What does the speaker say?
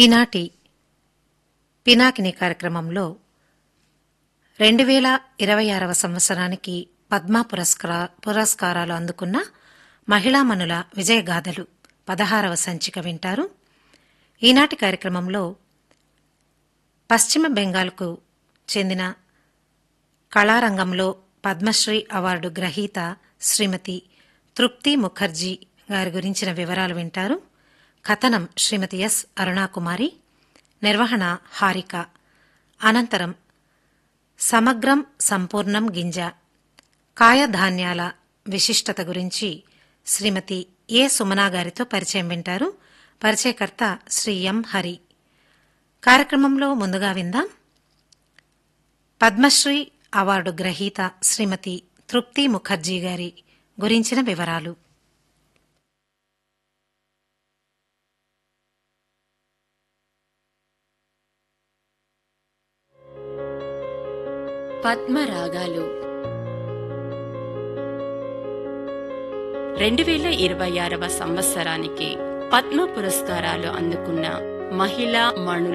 ఈనాటి పినాకిని కార్యక్రమంలో రెండు వేల ఇరవై ఆరవ సంవత్సరానికి పద్మ పురస్కార పురస్కారాలు అందుకున్న మహిళామణుల విజయగాథలు పదహారవ సంచిక వింటారు ఈనాటి కార్యక్రమంలో పశ్చిమ బెంగాల్కు చెందిన కళారంగంలో పద్మశ్రీ అవార్డు గ్రహీత శ్రీమతి తృప్తి ముఖర్జీ గారి గురించిన వివరాలు వింటారు కథనం శ్రీమతి ఎస్ అరుణాకుమారి నిర్వహణ హారిక అనంతరం సమగ్రం సంపూర్ణం గింజ కాయధాన్యాల విశిష్టత గురించి శ్రీమతి ఏ సుమనా గారితో పరిచయం వింటారు పరిచయకర్త శ్రీ ఎం హరి కార్యక్రమంలో ముందుగా విందాం పద్మశ్రీ అవార్డు గ్రహీత శ్రీమతి తృప్తి ముఖర్జీ గారి గురించిన వివరాలు పద్మరాగాలు రెండు వేల ఇరవై ఆరవ సంవత్సరానికి పద్మ పురస్కారాలు అందుకున్న మహిళా మణుల